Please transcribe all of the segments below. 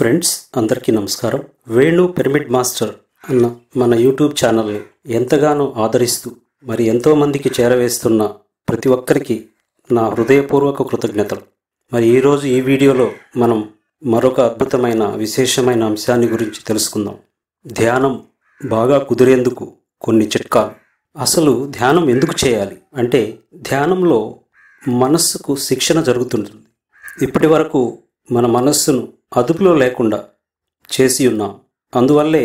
friends అందరికీ నమస్కారం Venu pyramid master అన్న మన యూట్యూబ్ ఛానల్ని ఎంతగానో ఆదరిస్తూ మరి ఎంతో మందికి చేరవేస్తున్న ప్రతి ఒక్కరికి నా హృదయపూర్వక కృతజ్ఞతలు మరి ఈరోజు ఈ వీడియోలో మనం మరొక అద్భుతమైన విశేషమైన అంశాన్ని గురించి తెలుసుకుందాం ధ్యానం బాగా కుదిరేందుకు కొన్ని చిట్కాలు అసలు ధ్యానం ఎందుకు చేయాలి అంటే ధ్యానంలో మనస్సుకు శిక్షణ జరుగుతుంటుంది ఇప్పటి వరకు మన మనస్సును అదుపులో లేకుండా చేసి ఉన్నాం అందువల్లే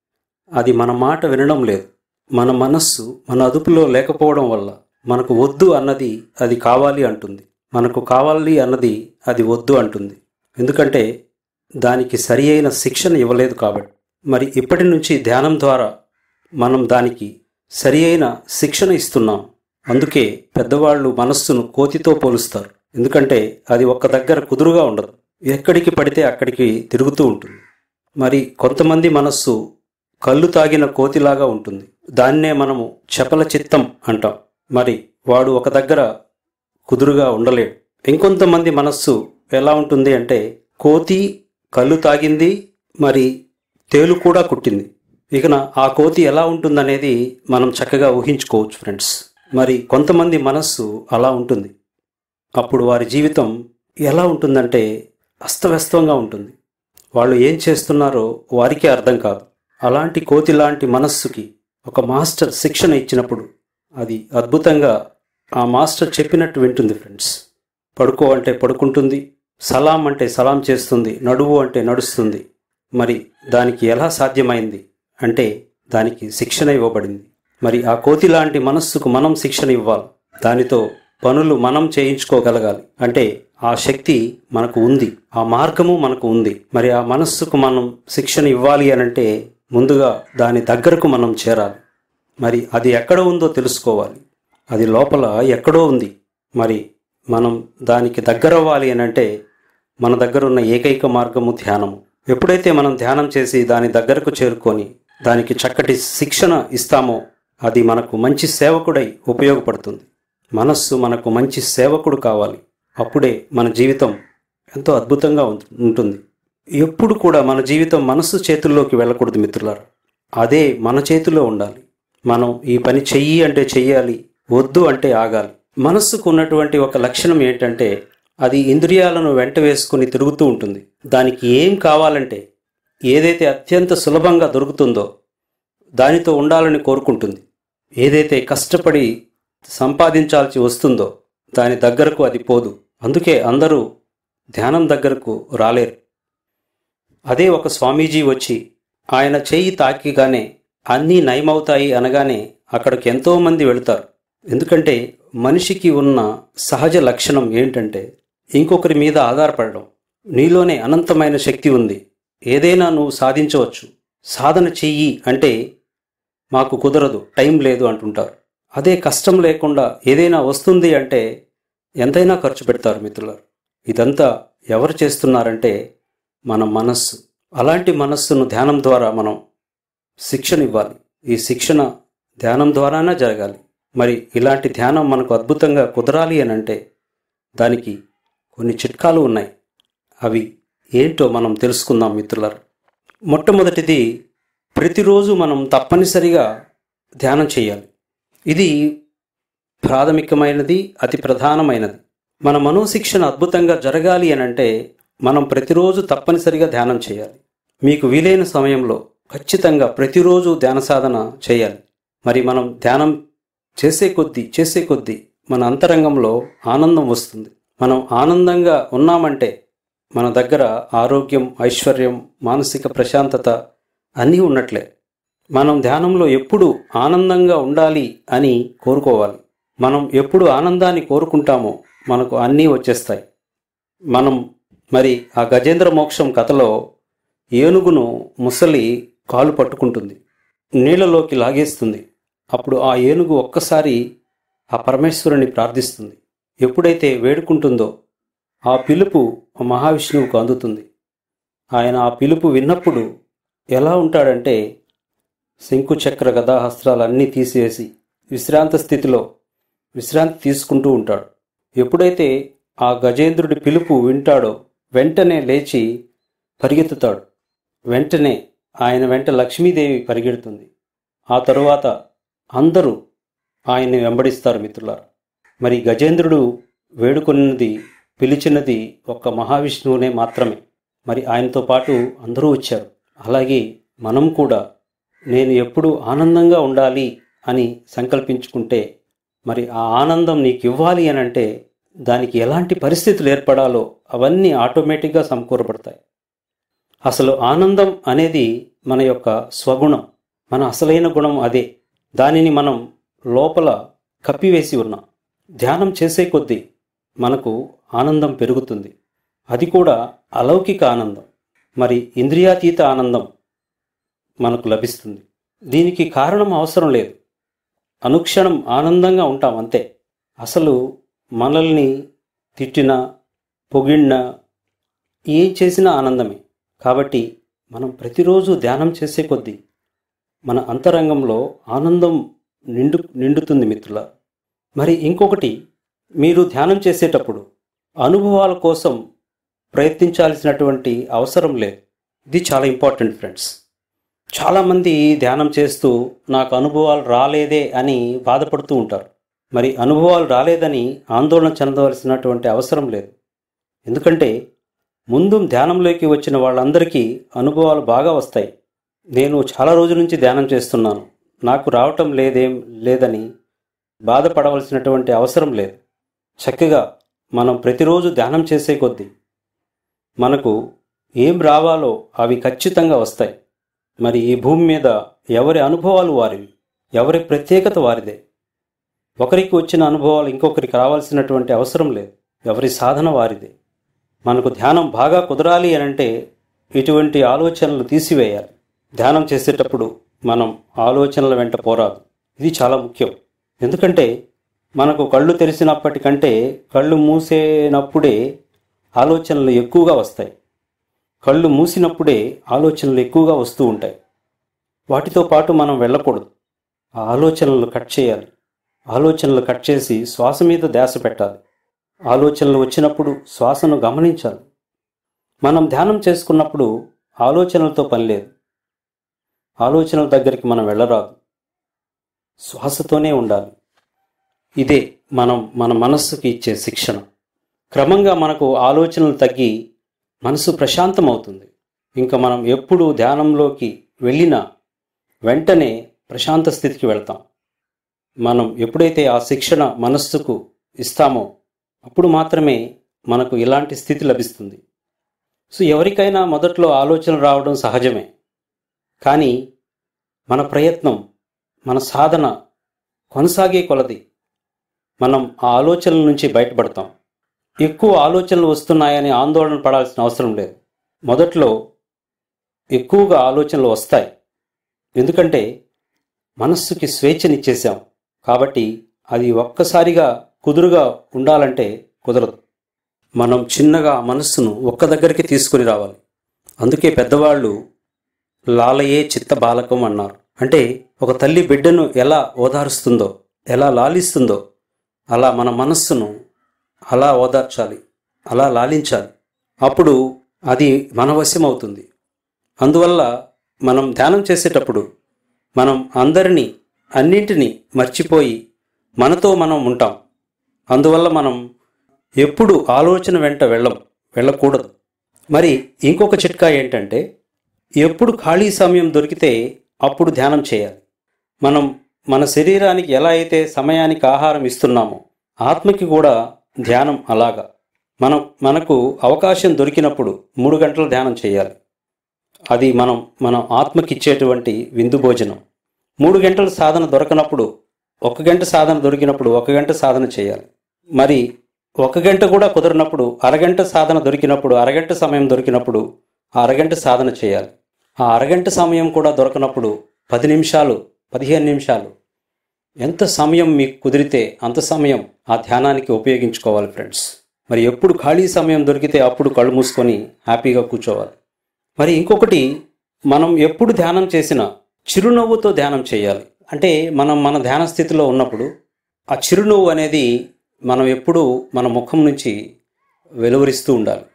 అది మన మాట వినడం లేదు మన మనస్సు మన అదుపులో లేకపోవడం వల్ల మనకు వద్దు అన్నది అది కావాలి అంటుంది మనకు కావాలి అన్నది అది వద్దు అంటుంది ఎందుకంటే దానికి సరి అయిన శిక్షణ ఇవ్వలేదు కాబట్టి మరి ఇప్పటి నుంచి ధ్యానం ద్వారా మనం దానికి సరి అయిన శిక్షణ ఇస్తున్నాం అందుకే పెద్దవాళ్ళు మనస్సును కోతితో పోలుస్తారు ఎందుకంటే అది ఒక్క దగ్గర కుదురుగా ఉండదు ఎక్కడికి పడితే అక్కడికి తిరుగుతూ ఉంటుంది మరి కొంతమంది మనస్సు కళ్ళు తాగిన కోతిలాగా ఉంటుంది దాన్నే మనము చపల చిత్తం అంటాం మరి వాడు ఒక దగ్గర కుదురుగా ఉండలేడు ఇంకొంతమంది మనస్సు ఎలా ఉంటుంది అంటే కోతి కళ్ళు తాగింది మరి తేలు కూడా కుట్టింది ఇకన ఆ కోతి ఎలా ఉంటుందనేది మనం చక్కగా ఊహించుకోవచ్చు ఫ్రెండ్స్ మరి కొంతమంది మనస్సు అలా ఉంటుంది అప్పుడు వారి జీవితం ఎలా ఉంటుందంటే అస్తవ్యస్తంగా ఉంటుంది వాళ్ళు ఏం చేస్తున్నారో వారికే అర్థం కాదు అలాంటి కోతి లాంటి మనస్సుకి ఒక మాస్టర్ శిక్షణ ఇచ్చినప్పుడు అది అద్భుతంగా ఆ మాస్టర్ చెప్పినట్టు వింటుంది ఫ్రెండ్స్ పడుకో అంటే పడుకుంటుంది సలాం అంటే సలాం చేస్తుంది నడువు అంటే నడుస్తుంది మరి దానికి ఎలా సాధ్యమైంది అంటే దానికి శిక్షణ ఇవ్వబడింది మరి ఆ కోతి లాంటి మనస్సుకు మనం శిక్షణ ఇవ్వాలి దానితో పనులు మనం చేయించుకోగలగాలి అంటే ఆ శక్తి మనకు ఉంది ఆ మార్గము మనకు ఉంది మరి ఆ మనస్సుకు మనం శిక్షణ ఇవ్వాలి అనంటే ముందుగా దాని దగ్గరకు మనం చేరాలి మరి అది ఎక్కడ ఉందో తెలుసుకోవాలి అది లోపల ఎక్కడో ఉంది మరి మనం దానికి దగ్గరవ్వాలి అనంటే మన దగ్గర ఉన్న ఏకైక మార్గము ధ్యానము ఎప్పుడైతే మనం ధ్యానం చేసి దాని దగ్గరకు చేరుకొని దానికి చక్కటి శిక్షణ ఇస్తామో అది మనకు మంచి సేవకుడై ఉపయోగపడుతుంది మనస్సు మనకు మంచి సేవకుడు కావాలి అప్పుడే మన జీవితం ఎంతో అద్భుతంగా ఉం- ఉంటుంది ఎప్పుడు కూడా మన జీవితం మనస్సు చేతుల్లోకి వెళ్ళకూడదు మిత్రులారా అదే మన చేతిలో ఉండాలి మనం ఈ పని చెయ్యి అంటే చెయ్యాలి వద్దు అంటే ఆగాలి మనస్సుకు ఉన్నటువంటి ఒక లక్షణం ఏంటంటే అది ఇంద్రియాలను వెంట వేసుకుని తిరుగుతూ ఉంటుంది దానికి ఏం కావాలంటే ఏదైతే అత్యంత సులభంగా దొరుకుతుందో దానితో ఉండాలని కోరుకుంటుంది ఏదైతే కష్టపడి సంపాదించాల్సి వస్తుందో దాని దగ్గరకు అది పోదు అందుకే అందరూ ధ్యానం దగ్గరకు రాలేరు అదే ఒక స్వామీజీ వచ్చి ఆయన చెయ్యి తాకిగానే అన్నీ నయమవుతాయి అనగానే అక్కడికి ఎంతోమంది వెళుతారు ఎందుకంటే మనిషికి ఉన్న సహజ లక్షణం ఏంటంటే ఇంకొకరి మీద ఆధారపడడం నీలోనే అనంతమైన శక్తి ఉంది ఏదైనా నువ్వు సాధించవచ్చు సాధన చెయ్యి అంటే మాకు కుదరదు టైం లేదు అంటుంటారు అదే కష్టం లేకుండా ఏదైనా వస్తుంది అంటే ఎంతైనా ఖర్చు పెడతారు మిత్రులారు ఇదంతా ఎవరు చేస్తున్నారంటే మన మనస్సు అలాంటి మనస్సును ధ్యానం ద్వారా మనం శిక్షణ ఇవ్వాలి ఈ శిక్షణ ధ్యానం ద్వారానే జరగాలి మరి ఇలాంటి ధ్యానం మనకు అద్భుతంగా కుదరాలి అని అంటే దానికి కొన్ని చిట్కాలు ఉన్నాయి అవి ఏంటో మనం తెలుసుకుందాం మిత్రులారు మొట్టమొదటిది ప్రతిరోజు మనం తప్పనిసరిగా ధ్యానం చేయాలి ఇది ప్రాథమికమైనది అతి ప్రధానమైనది మన మనోశిక్షణ అద్భుతంగా జరగాలి అని అంటే మనం ప్రతిరోజు తప్పనిసరిగా ధ్యానం చేయాలి మీకు వీలైన సమయంలో ఖచ్చితంగా ప్రతిరోజు ధ్యాన సాధన చేయాలి మరి మనం ధ్యానం చేసే కొద్దీ చేసే కొద్దీ మన అంతరంగంలో ఆనందం వస్తుంది మనం ఆనందంగా ఉన్నామంటే మన దగ్గర ఆరోగ్యం ఐశ్వర్యం మానసిక ప్రశాంతత అన్నీ ఉన్నట్లే మనం ధ్యానంలో ఎప్పుడు ఆనందంగా ఉండాలి అని కోరుకోవాలి మనం ఎప్పుడు ఆనందాన్ని కోరుకుంటామో మనకు అన్నీ వచ్చేస్తాయి మనం మరి ఆ గజేంద్ర మోక్షం కథలో ఏనుగును ముసలి కాలు పట్టుకుంటుంది నీళ్ళలోకి లాగేస్తుంది అప్పుడు ఆ ఏనుగు ఒక్కసారి ఆ పరమేశ్వరుని ప్రార్థిస్తుంది ఎప్పుడైతే వేడుకుంటుందో ఆ పిలుపు ఆ మహావిష్ణువుకు అందుతుంది ఆయన ఆ పిలుపు విన్నప్పుడు ఎలా ఉంటాడంటే శంకుచక్ర గదాహస్త్రాలన్నీ తీసివేసి విశ్రాంత స్థితిలో విశ్రాంతి తీసుకుంటూ ఉంటాడు ఎప్పుడైతే ఆ గజేంద్రుడి పిలుపు వింటాడో వెంటనే లేచి పరిగెత్తుతాడు వెంటనే ఆయన వెంట లక్ష్మీదేవి పరిగెడుతుంది ఆ తరువాత అందరూ ఆయన్ని వెంబడిస్తారు మిత్రులారా మరి గజేంద్రుడు వేడుకొన్నది పిలిచినది ఒక్క మహావిష్ణువునే మాత్రమే మరి ఆయనతో పాటు అందరూ వచ్చారు అలాగే మనం కూడా నేను ఎప్పుడు ఆనందంగా ఉండాలి అని సంకల్పించుకుంటే మరి ఆ ఆనందం నీకు ఇవ్వాలి అని అంటే దానికి ఎలాంటి పరిస్థితులు ఏర్పడాలో అవన్నీ ఆటోమేటిక్గా సమకూరపడతాయి అసలు ఆనందం అనేది మన యొక్క స్వగుణం మన అసలైన గుణం అదే దానిని మనం లోపల కప్పివేసి ఉన్నాం ధ్యానం చేసే కొద్దీ మనకు ఆనందం పెరుగుతుంది అది కూడా అలౌకిక ఆనందం మరి ఇంద్రియాతీత ఆనందం మనకు లభిస్తుంది దీనికి కారణం అవసరం లేదు అనుక్షణం ఆనందంగా ఉంటాం అంతే అసలు మనల్ని తిట్టినా పొగిడినా ఏం చేసినా ఆనందమే కాబట్టి మనం ప్రతిరోజు ధ్యానం చేసే కొద్దీ మన అంతరంగంలో ఆనందం నిండు నిండుతుంది మిత్రుల మరి ఇంకొకటి మీరు ధ్యానం చేసేటప్పుడు అనుభవాల కోసం ప్రయత్నించాల్సినటువంటి అవసరం లేదు ఇది చాలా ఇంపార్టెంట్ ఫ్రెండ్స్ చాలామంది ధ్యానం చేస్తూ నాకు అనుభవాలు రాలేదే అని బాధపడుతూ ఉంటారు మరి అనుభవాలు రాలేదని ఆందోళన చెందవలసినటువంటి అవసరం లేదు ఎందుకంటే ముందు ధ్యానంలోకి వచ్చిన వాళ్ళందరికీ అనుభవాలు బాగా వస్తాయి నేను చాలా రోజుల నుంచి ధ్యానం చేస్తున్నాను నాకు రావటం లేదేం లేదని బాధపడవలసినటువంటి అవసరం లేదు చక్కగా మనం ప్రతిరోజు ధ్యానం చేసే కొద్దీ మనకు ఏం రావాలో అవి ఖచ్చితంగా వస్తాయి మరి ఈ భూమి మీద ఎవరి అనుభవాలు వారివి ఎవరి ప్రత్యేకత వారిదే ఒకరికి వచ్చిన అనుభవాలు ఇంకొకరికి రావాల్సినటువంటి అవసరం లేదు ఎవరి సాధన వారిదే మనకు ధ్యానం బాగా కుదరాలి అని అంటే ఇటువంటి ఆలోచనలు తీసివేయాలి ధ్యానం చేసేటప్పుడు మనం ఆలోచనల వెంట పోరాదు ఇది చాలా ముఖ్యం ఎందుకంటే మనకు కళ్ళు తెరిచినప్పటికంటే కళ్ళు మూసేనప్పుడే ఆలోచనలు ఎక్కువగా వస్తాయి కళ్ళు మూసినప్పుడే ఆలోచనలు ఎక్కువగా వస్తూ ఉంటాయి వాటితో పాటు మనం వెళ్ళకూడదు ఆ ఆలోచనలు కట్ చేయాలి ఆలోచనలు కట్ చేసి శ్వాస మీద ధ్యాస పెట్టాలి ఆలోచనలు వచ్చినప్పుడు శ్వాసను గమనించాలి మనం ధ్యానం చేసుకున్నప్పుడు ఆలోచనలతో పని లేదు ఆలోచనల దగ్గరికి మనం వెళ్ళరాదు శ్వాసతోనే ఉండాలి ఇదే మనం మన మనస్సుకి ఇచ్చే శిక్షణ క్రమంగా మనకు ఆలోచనలు తగ్గి మనసు ప్రశాంతమవుతుంది ఇంకా మనం ఎప్పుడు ధ్యానంలోకి వెళ్ళినా వెంటనే ప్రశాంత స్థితికి వెళ్తాం మనం ఎప్పుడైతే ఆ శిక్షణ మనస్సుకు ఇస్తామో అప్పుడు మాత్రమే మనకు ఇలాంటి స్థితి లభిస్తుంది సో ఎవరికైనా మొదట్లో ఆలోచన రావడం సహజమే కానీ మన ప్రయత్నం మన సాధన కొనసాగే కొలది మనం ఆ ఆలోచనల నుంచి బయటపడతాం ఎక్కువ ఆలోచనలు వస్తున్నాయని ఆందోళన పడాల్సిన అవసరం లేదు మొదట్లో ఎక్కువగా ఆలోచనలు వస్తాయి ఎందుకంటే మనస్సుకి స్వేచ్ఛనిచ్చేసాం కాబట్టి అది ఒక్కసారిగా కుదురుగా ఉండాలంటే కుదరదు మనం చిన్నగా మనస్సును ఒక్క దగ్గరికి తీసుకుని రావాలి అందుకే పెద్దవాళ్ళు లాలయే చిత్త బాలకం అన్నారు అంటే ఒక తల్లి బిడ్డను ఎలా ఓదారుస్తుందో ఎలా లాలిస్తుందో అలా మన మనస్సును అలా ఓదార్చాలి అలా లాలించాలి అప్పుడు అది మన వశం అవుతుంది అందువల్ల మనం ధ్యానం చేసేటప్పుడు మనం అందరినీ అన్నింటినీ మర్చిపోయి మనతో మనం ఉంటాం అందువల్ల మనం ఎప్పుడు ఆలోచన వెంట వెళ్ళం వెళ్ళకూడదు మరి ఇంకొక చిట్కా ఏంటంటే ఎప్పుడు ఖాళీ సమయం దొరికితే అప్పుడు ధ్యానం చేయాలి మనం మన శరీరానికి ఎలా అయితే సమయానికి ఆహారం ఇస్తున్నామో ఆత్మకి కూడా ధ్యానం అలాగా మనం మనకు అవకాశం దొరికినప్పుడు మూడు గంటలు ధ్యానం చేయాలి అది మనం మన ఆత్మకి ఇచ్చేటువంటి విందు భోజనం మూడు గంటల సాధన దొరకనప్పుడు ఒక గంట సాధన దొరికినప్పుడు ఒక గంట సాధన చేయాలి మరి ఒక గంట కూడా కుదరినప్పుడు అరగంట సాధన దొరికినప్పుడు అరగంట సమయం దొరికినప్పుడు ఆ అరగంట సాధన చేయాలి ఆ అరగంట సమయం కూడా దొరకనప్పుడు పది నిమిషాలు పదిహేను నిమిషాలు ఎంత సమయం మీకు కుదిరితే అంత సమయం ఆ ధ్యానానికి ఉపయోగించుకోవాలి ఫ్రెండ్స్ మరి ఎప్పుడు ఖాళీ సమయం దొరికితే అప్పుడు కళ్ళు మూసుకొని హ్యాపీగా కూర్చోవాలి మరి ఇంకొకటి మనం ఎప్పుడు ధ్యానం చేసినా చిరునవ్వుతో ధ్యానం చేయాలి అంటే మనం మన ధ్యాన స్థితిలో ఉన్నప్పుడు ఆ చిరునవ్వు అనేది మనం ఎప్పుడూ మన ముఖం నుంచి వెలువరిస్తూ ఉండాలి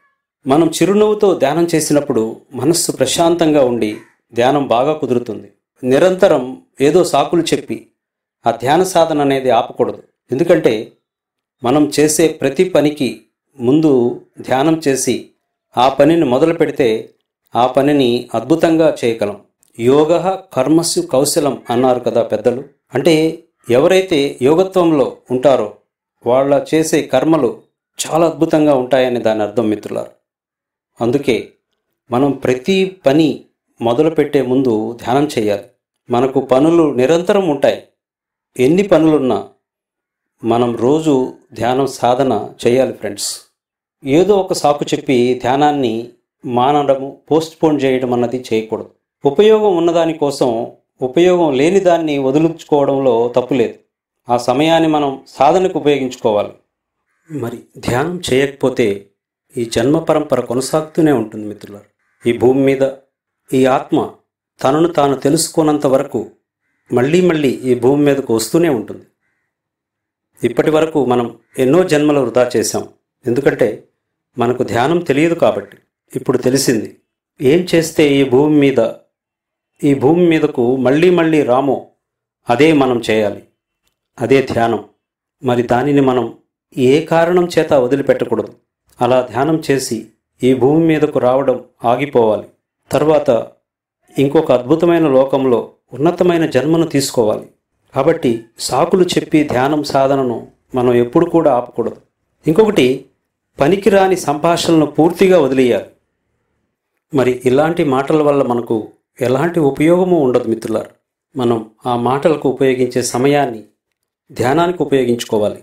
మనం చిరునవ్వుతో ధ్యానం చేసినప్పుడు మనస్సు ప్రశాంతంగా ఉండి ధ్యానం బాగా కుదురుతుంది నిరంతరం ఏదో సాకులు చెప్పి ఆ ధ్యాన సాధన అనేది ఆపకూడదు ఎందుకంటే మనం చేసే ప్రతి పనికి ముందు ధ్యానం చేసి ఆ పనిని మొదలు పెడితే ఆ పనిని అద్భుతంగా చేయగలం యోగ కర్మస్సు కౌశలం అన్నారు కదా పెద్దలు అంటే ఎవరైతే యోగత్వంలో ఉంటారో వాళ్ళ చేసే కర్మలు చాలా అద్భుతంగా ఉంటాయని దాని అర్థం మిత్రులారు అందుకే మనం ప్రతి పని మొదలుపెట్టే ముందు ధ్యానం చేయాలి మనకు పనులు నిరంతరం ఉంటాయి ఎన్ని పనులున్నా మనం రోజు ధ్యానం సాధన చేయాలి ఫ్రెండ్స్ ఏదో ఒక సాకు చెప్పి ధ్యానాన్ని మానడము పోస్ట్పోన్ చేయడం అన్నది చేయకూడదు ఉపయోగం ఉన్నదాని కోసం ఉపయోగం లేని దాన్ని వదులుచుకోవడంలో తప్పు లేదు ఆ సమయాన్ని మనం సాధనకు ఉపయోగించుకోవాలి మరి ధ్యానం చేయకపోతే ఈ జన్మ పరంపర కొనసాగుతూనే ఉంటుంది మిత్రులారు ఈ భూమి మీద ఈ ఆత్మ తనను తాను తెలుసుకున్నంత వరకు మళ్ళీ మళ్ళీ ఈ భూమి మీదకు వస్తూనే ఉంటుంది ఇప్పటి వరకు మనం ఎన్నో జన్మలు వృధా చేశాం ఎందుకంటే మనకు ధ్యానం తెలియదు కాబట్టి ఇప్పుడు తెలిసింది ఏం చేస్తే ఈ భూమి మీద ఈ భూమి మీదకు మళ్ళీ మళ్ళీ రామో అదే మనం చేయాలి అదే ధ్యానం మరి దానిని మనం ఏ కారణం చేత వదిలిపెట్టకూడదు అలా ధ్యానం చేసి ఈ భూమి మీదకు రావడం ఆగిపోవాలి తర్వాత ఇంకొక అద్భుతమైన లోకంలో ఉన్నతమైన జన్మను తీసుకోవాలి కాబట్టి సాకులు చెప్పి ధ్యానం సాధనను మనం ఎప్పుడు కూడా ఆపకూడదు ఇంకొకటి పనికిరాని సంభాషణలను పూర్తిగా వదిలేయాలి మరి ఇలాంటి మాటల వల్ల మనకు ఎలాంటి ఉపయోగము ఉండదు మిత్రులారు మనం ఆ మాటలకు ఉపయోగించే సమయాన్ని ధ్యానానికి ఉపయోగించుకోవాలి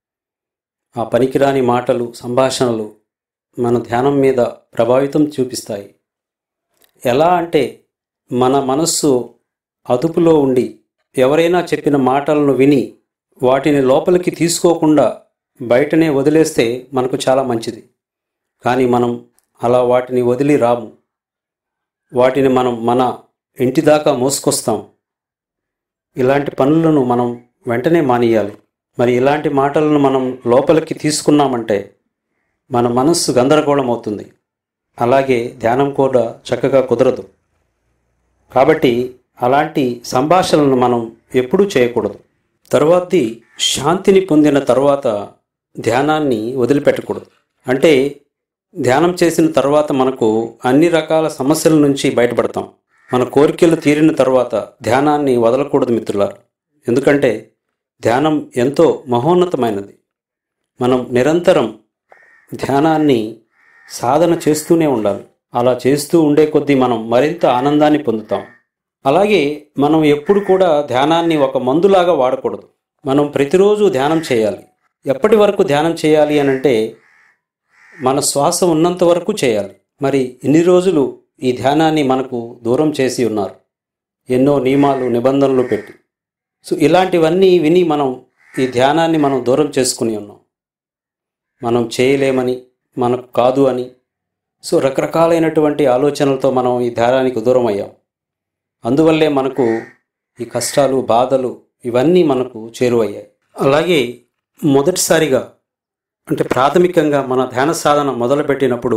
ఆ పనికిరాని మాటలు సంభాషణలు మన ధ్యానం మీద ప్రభావితం చూపిస్తాయి ఎలా అంటే మన మనస్సు అదుపులో ఉండి ఎవరైనా చెప్పిన మాటలను విని వాటిని లోపలికి తీసుకోకుండా బయటనే వదిలేస్తే మనకు చాలా మంచిది కానీ మనం అలా వాటిని వదిలి రాము వాటిని మనం మన ఇంటి దాకా మోసుకొస్తాం ఇలాంటి పనులను మనం వెంటనే మానేయాలి మరి ఇలాంటి మాటలను మనం లోపలికి తీసుకున్నామంటే మన మనస్సు గందరగోళం అవుతుంది అలాగే ధ్యానం కూడా చక్కగా కుదరదు కాబట్టి అలాంటి సంభాషణలను మనం ఎప్పుడూ చేయకూడదు తరువాతి శాంతిని పొందిన తర్వాత ధ్యానాన్ని వదిలిపెట్టకూడదు అంటే ధ్యానం చేసిన తర్వాత మనకు అన్ని రకాల సమస్యల నుంచి బయటపడతాం మన కోరికలు తీరిన తర్వాత ధ్యానాన్ని వదలకూడదు మిత్రులారు ఎందుకంటే ధ్యానం ఎంతో మహోన్నతమైనది మనం నిరంతరం ధ్యానాన్ని సాధన చేస్తూనే ఉండాలి అలా చేస్తూ ఉండే కొద్దీ మనం మరింత ఆనందాన్ని పొందుతాం అలాగే మనం ఎప్పుడు కూడా ధ్యానాన్ని ఒక మందులాగా వాడకూడదు మనం ప్రతిరోజు ధ్యానం చేయాలి ఎప్పటి వరకు ధ్యానం చేయాలి అని అంటే మన శ్వాస ఉన్నంత వరకు చేయాలి మరి ఇన్ని రోజులు ఈ ధ్యానాన్ని మనకు దూరం చేసి ఉన్నారు ఎన్నో నియమాలు నిబంధనలు పెట్టి సో ఇలాంటివన్నీ విని మనం ఈ ధ్యానాన్ని మనం దూరం చేసుకుని ఉన్నాం మనం చేయలేమని మనకు కాదు అని సో రకరకాలైనటువంటి ఆలోచనలతో మనం ఈ ధ్యానానికి దూరం అయ్యాం అందువల్లే మనకు ఈ కష్టాలు బాధలు ఇవన్నీ మనకు చేరువయ్యాయి అలాగే మొదటిసారిగా అంటే ప్రాథమికంగా మన ధ్యాన సాధన మొదలుపెట్టినప్పుడు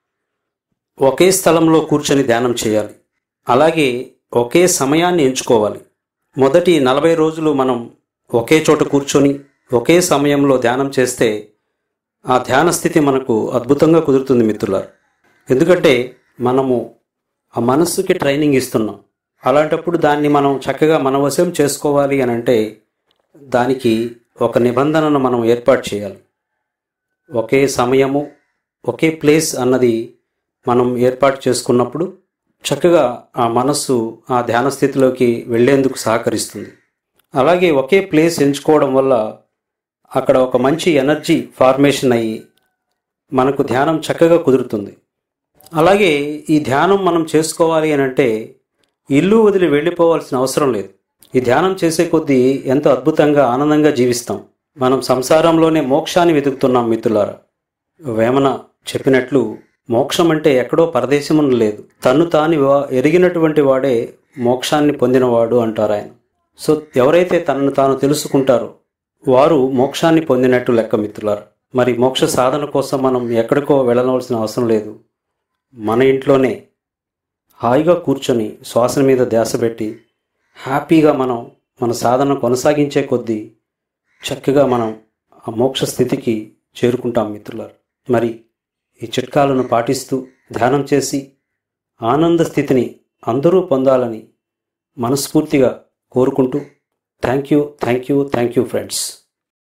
ఒకే స్థలంలో కూర్చొని ధ్యానం చేయాలి అలాగే ఒకే సమయాన్ని ఎంచుకోవాలి మొదటి నలభై రోజులు మనం ఒకే చోట కూర్చొని ఒకే సమయంలో ధ్యానం చేస్తే ఆ ధ్యాన స్థితి మనకు అద్భుతంగా కుదురుతుంది మిత్రులారు ఎందుకంటే మనము ఆ మనస్సుకి ట్రైనింగ్ ఇస్తున్నాం అలాంటప్పుడు దాన్ని మనం చక్కగా మన వశం చేసుకోవాలి అని అంటే దానికి ఒక నిబంధనను మనం ఏర్పాటు చేయాలి ఒకే సమయము ఒకే ప్లేస్ అన్నది మనం ఏర్పాటు చేసుకున్నప్పుడు చక్కగా ఆ మనస్సు ఆ ధ్యాన స్థితిలోకి వెళ్ళేందుకు సహకరిస్తుంది అలాగే ఒకే ప్లేస్ ఎంచుకోవడం వల్ల అక్కడ ఒక మంచి ఎనర్జీ ఫార్మేషన్ అయ్యి మనకు ధ్యానం చక్కగా కుదురుతుంది అలాగే ఈ ధ్యానం మనం చేసుకోవాలి అని అంటే ఇల్లు వదిలి వెళ్ళిపోవాల్సిన అవసరం లేదు ఈ ధ్యానం చేసే కొద్దీ ఎంతో అద్భుతంగా ఆనందంగా జీవిస్తాం మనం సంసారంలోనే మోక్షాన్ని వెతుకుతున్నాం మిత్రులారా వేమన చెప్పినట్లు మోక్షం అంటే ఎక్కడో పరదేశమున లేదు తన్ను తాను వా- ఎరిగినటువంటి వాడే మోక్షాన్ని పొందినవాడు అంటారు ఆయన సో ఎవరైతే తనను తాను తెలుసుకుంటారో వారు మోక్షాన్ని పొందినట్టు లెక్క మిత్రులారు మరి మోక్ష సాధన కోసం మనం ఎక్కడికో వెళ్ళవలసిన అవసరం లేదు మన ఇంట్లోనే హాయిగా కూర్చొని శ్వాస మీద ధ్యాస పెట్టి హ్యాపీగా మనం మన సాధన కొనసాగించే కొద్దీ చక్కగా మనం ఆ మోక్ష స్థితికి చేరుకుంటాం మిత్రులారు మరి ఈ చిట్కాలను పాటిస్తూ ధ్యానం చేసి ఆనంద స్థితిని అందరూ పొందాలని మనస్ఫూర్తిగా కోరుకుంటూ thank you thank you thank you friends